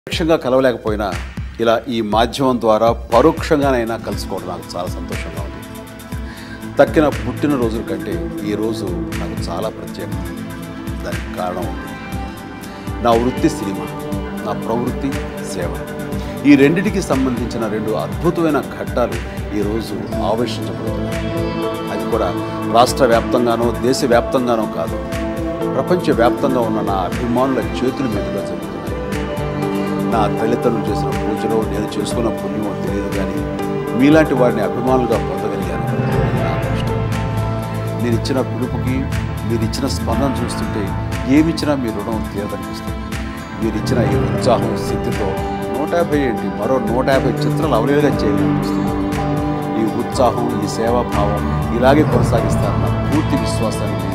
ప్రత్యక్షంగా కలవలేకపోయినా ఇలా ఈ మాధ్యమం ద్వారా పరోక్షంగానైనా కలుసుకోవడం నాకు చాలా సంతోషంగా ఉంది తక్కిన పుట్టినరోజుల కంటే ఈ రోజు నాకు చాలా ప్రత్యేకం దానికి కారణం ఉంది నా వృత్తి సినిమా నా ప్రవృత్తి సేవ ఈ రెండిటికి సంబంధించిన రెండు అద్భుతమైన ఘట్టాలు ఈరోజు ఆవిష్కరించబడుతున్నాయి అది కూడా రాష్ట్ర వ్యాప్తంగానో దేశవ్యాప్తంగానో కాదు ప్రపంచవ్యాప్తంగా ఉన్న నా అభిమానుల చేతుల మీదుగా జరుగుతున్నాయి నా తల్లిదండ్రులు చేసిన పూజలో నేను చేసుకున్న పుణ్యమో తెలియదు కానీ మీలాంటి వారిని అభిమానులుగా పొందగలిగాను అది నా అదృష్టం నేను ఇచ్చిన పిలుపుకి మీరు ఇచ్చిన స్పందన చూస్తుంటే ఏమిచ్చినా మీ రుణం తీరదనిపిస్తుంది మీరు ఇచ్చిన ఈ ఉత్సాహం శక్తితో నూట యాభై ఏంటి మరో నూట యాభై చిత్రాలు అవలేలుగా చేయగలనిపిస్తుంది ఈ ఉత్సాహం ఈ సేవాభావం ఇలాగే కొనసాగిస్తారన్న పూర్తి విశ్వాసాన్ని